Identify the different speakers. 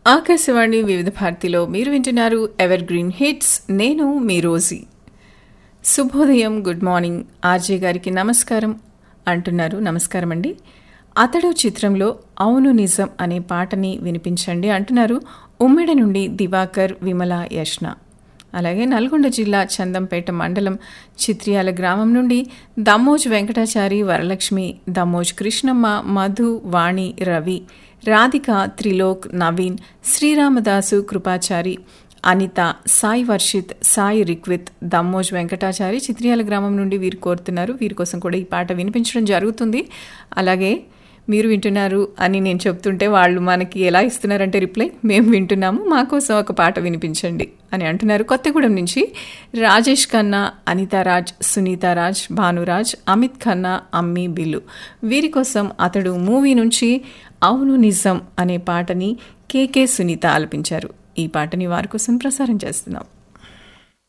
Speaker 1: ఆకాశవాణి వివిధ భారతిలో మీరు వింటున్నారు ఎవర్ గ్రీన్ హిట్స్ నేను మీ రోజీ శుభోదయం గుడ్ మార్నింగ్ ఆర్జే గారికి నమస్కారం అంటున్నారు నమస్కారం అండి అతడు చిత్రంలో అవును నిజం అనే పాటని వినిపించండి అంటున్నారు ఉమ్మెడ నుండి దివాకర్ విమల యష్ణ అలాగే నల్గొండ జిల్లా చందంపేట మండలం చిత్రియాల గ్రామం నుండి దమ్మోజ్ వెంకటాచారి వరలక్ష్మి దమ్మోజ్ కృష్ణమ్మ మధు వాణి రవి రాధిక త్రిలోక్ నవీన్ శ్రీరామదాసు కృపాచారి అనిత సాయి వర్షిత్ సాయి రిక్విత్ దమ్మోజ్ వెంకటాచారి చిత్రియాల గ్రామం నుండి వీరు కోరుతున్నారు వీరి కోసం కూడా ఈ పాట వినిపించడం జరుగుతుంది అలాగే మీరు వింటున్నారు అని నేను చెప్తుంటే వాళ్ళు మనకి ఎలా ఇస్తున్నారంటే రిప్లై మేము వింటున్నాము మా కోసం ఒక పాట వినిపించండి అని అంటున్నారు కొత్తగూడెం నుంచి రాజేష్ ఖన్నా అనితారాజ్ సునీతారాజ్ భానురాజ్ అమిత్ ఖన్నా అమ్మి బిల్లు వీరి కోసం అతడు మూవీ నుంచి అవును నిజం అనే పాటని కేకే సునీత ఆలపించారు ఈ పాటని వారి కోసం ప్రసారం చేస్తున్నాం